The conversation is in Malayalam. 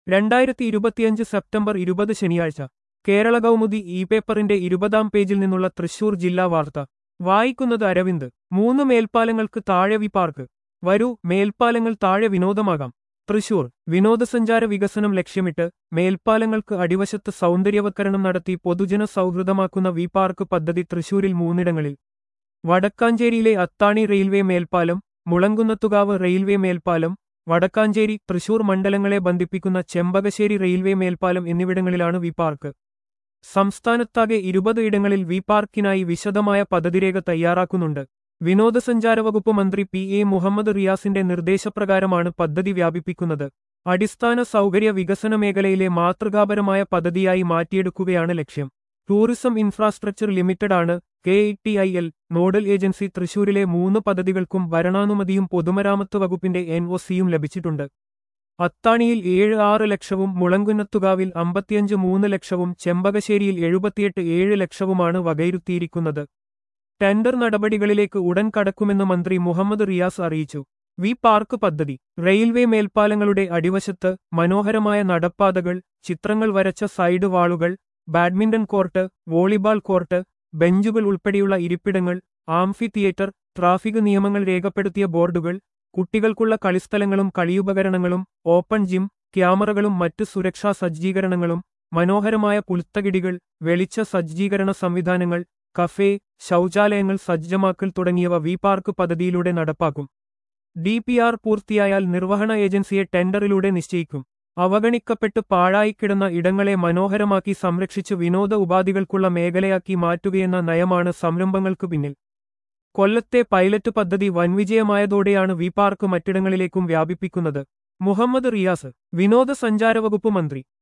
രണ്ടായിരത്തി ഇരുപത്തിയഞ്ച് സെപ്റ്റംബർ ഇരുപത് ശനിയാഴ്ച കേരള കൗമുദി ഇ പേപ്പറിന്റെ ഇരുപതാം പേജിൽ നിന്നുള്ള തൃശൂർ ജില്ലാ വാർത്ത വായിക്കുന്നത് അരവിന്ദ് മൂന്ന് മേൽപ്പാലങ്ങൾക്ക് താഴെ വി പാർക്ക് വരൂ മേൽപ്പാലങ്ങൾ താഴെ വിനോദമാകാം തൃശൂർ വിനോദസഞ്ചാര വികസനം ലക്ഷ്യമിട്ട് മേൽപ്പാലങ്ങൾക്ക് അടിവശത്ത് സൗന്ദര്യവത്കരണം നടത്തി പൊതുജന സൗഹൃദമാക്കുന്ന വി പാർക്ക് പദ്ധതി തൃശൂരിൽ മൂന്നിടങ്ങളിൽ വടക്കാഞ്ചേരിയിലെ അത്താണി റെയിൽവേ മേൽപ്പാലം മുളങ്കുന്നത്തുകാവ് റെയിൽവേ മേൽപ്പാലം വടക്കാഞ്ചേരി തൃശൂർ മണ്ഡലങ്ങളെ ബന്ധിപ്പിക്കുന്ന ചെമ്പകശ്ശേരി റെയിൽവേ മേൽപ്പാലം എന്നിവിടങ്ങളിലാണ് വി പാർക്ക് സംസ്ഥാനത്താകെ ഇരുപത് ഇടങ്ങളിൽ വി പാർക്കിനായി വിശദമായ പദ്ധതിരേഖ തയ്യാറാക്കുന്നുണ്ട് വിനോദസഞ്ചാര വകുപ്പ് മന്ത്രി പി എ മുഹമ്മദ് റിയാസിന്റെ നിർദ്ദേശപ്രകാരമാണ് പദ്ധതി വ്യാപിപ്പിക്കുന്നത് അടിസ്ഥാന സൗകര്യ വികസന മേഖലയിലെ മാതൃകാപരമായ പദ്ധതിയായി മാറ്റിയെടുക്കുകയാണ് ലക്ഷ്യം ടൂറിസം ഇൻഫ്രാസ്ട്രക്ചർ ലിമിറ്റഡാണ് K T I L nodal agency തൃശൂരിലെ മൂന്ന് പദ്ധതികൾക്കും ഭരണാനുമതിയും പൊതുമരാമത്ത് വകുപ്പിന്റെ എൻ ഒ സിയും ലഭിച്ചിട്ടുണ്ട് അത്താണിയിൽ ഏഴ് ആറ് ലക്ഷവും മുളങ്കുന്നത്തുകാവിൽ അമ്പത്തിയഞ്ച് മൂന്ന് ലക്ഷവും ചെമ്പകശ്ശേരിയിൽ എഴുപത്തിയെട്ട് ഏഴ് ലക്ഷവുമാണ് വകയിരുത്തിയിരിക്കുന്നത് ടെൻഡർ നടപടികളിലേക്ക് ഉടൻ കടക്കുമെന്ന് മന്ത്രി മുഹമ്മദ് റിയാസ് അറിയിച്ചു വി പാർക്ക് പദ്ധതി റെയിൽവേ മേൽപ്പാലങ്ങളുടെ അടിവശത്ത് മനോഹരമായ നടപ്പാതകൾ ചിത്രങ്ങൾ വരച്ച സൈഡ് വാളുകൾ ബാഡ്മിന്റൺ കോർട്ട് വോളിബാൾ കോർട്ട് ബെഞ്ചുകൾ ഉൾപ്പെടെയുള്ള ഇരിപ്പിടങ്ങൾ ആംഫി തിയേറ്റർ ട്രാഫിക് നിയമങ്ങൾ രേഖപ്പെടുത്തിയ ബോർഡുകൾ കുട്ടികൾക്കുള്ള കളിസ്ഥലങ്ങളും കളിയുപകരണങ്ങളും ഓപ്പൺ ജിം ക്യാമറകളും മറ്റ് സുരക്ഷാ സജ്ജീകരണങ്ങളും മനോഹരമായ പുൽത്തകിടികൾ വെളിച്ച സജ്ജീകരണ സംവിധാനങ്ങൾ കഫേ ശൗചാലയങ്ങൾ സജ്ജമാക്കൽ തുടങ്ങിയവ വി പാർക്ക് പദ്ധതിയിലൂടെ നടപ്പാക്കും ഡി പി ആർ പൂർത്തിയായാൽ നിർവഹണ ഏജൻസിയെ ടെൻഡറിലൂടെ നിശ്ചയിക്കും അവഗണിക്കപ്പെട്ട് പാഴായിക്കിടന്ന ഇടങ്ങളെ മനോഹരമാക്കി സംരക്ഷിച്ച് വിനോദ ഉപാധികൾക്കുള്ള മേഖലയാക്കി മാറ്റുകയെന്ന നയമാണ് സംരംഭങ്ങൾക്ക് പിന്നിൽ കൊല്ലത്തെ പൈലറ്റ് പദ്ധതി വൻവിജയമായതോടെയാണ് വി പാർക്ക് മറ്റിടങ്ങളിലേക്കും വ്യാപിപ്പിക്കുന്നത് മുഹമ്മദ് റിയാസ് വിനോദസഞ്ചാര വകുപ്പ് മന്ത്രി